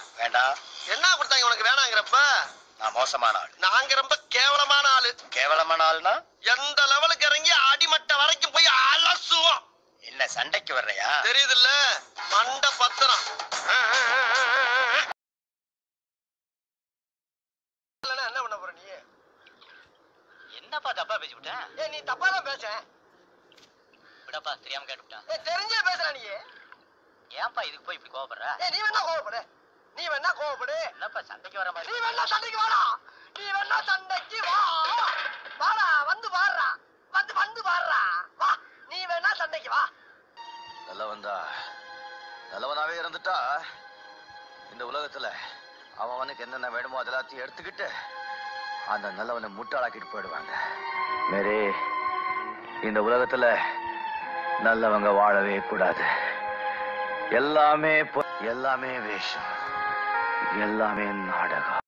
வேண்டாம் என்ன கொடுத்தாங்க உனக்கு வேணாங்கிறப்ப நான் மோசமான ஆள் நாங்க ரொம்ப கேவலமான ஆளு கேவலமான ஆள்னா எந்த லெவலுக்கு இறங்கி அடிமட்ட வரைக்கும் போய் அலசுவோம் என்ன சண்டைக்கு வர்றையா தெரியுதுல்ல மண்ட பத்திரம் இல்லைன்னா என்ன பண்ண போற நீ என்னப்பா தப்பா பேசி விட்டேன் ஏ நீ தப்பா தான் பேச விடப்பா தெரியாம கேட்டுவிட்டேன் ஏ தெரிஞ்சே பேசுற நீ ஏன்பா இதுக்கு போய் இப்படி கோவப்படுற ஏ நீ வேணா கோவப்படு நீ வேணா கோவப்படு என்னப்பா சண்டைக்கு வர நீ மாதிரி வேணா சண்டைக்கு வாடா நீ வேணா சண்டைக்கு வா வாடா வந்து பாடுறா வந்து வந்து பாடுறா வா நீ வேணா சண்டைக்கு வா நல்லவன் தான் நல்லவனாவே இருந்துட்டா இந்த உலகத்துல அவன் அவனுக்கு என்னென்ன வேணுமோ அதெல்லாத்தையும் எடுத்துக்கிட்டு அந்த நல்லவனை முட்டாளாக்கிட்டு போயிடுவாங்க மேரி இந்த உலகத்துல நல்லவங்க வாழவே கூடாது எல்லாமே பொ- எல்லாமே வேஷம் எல்லாமே நாடகம்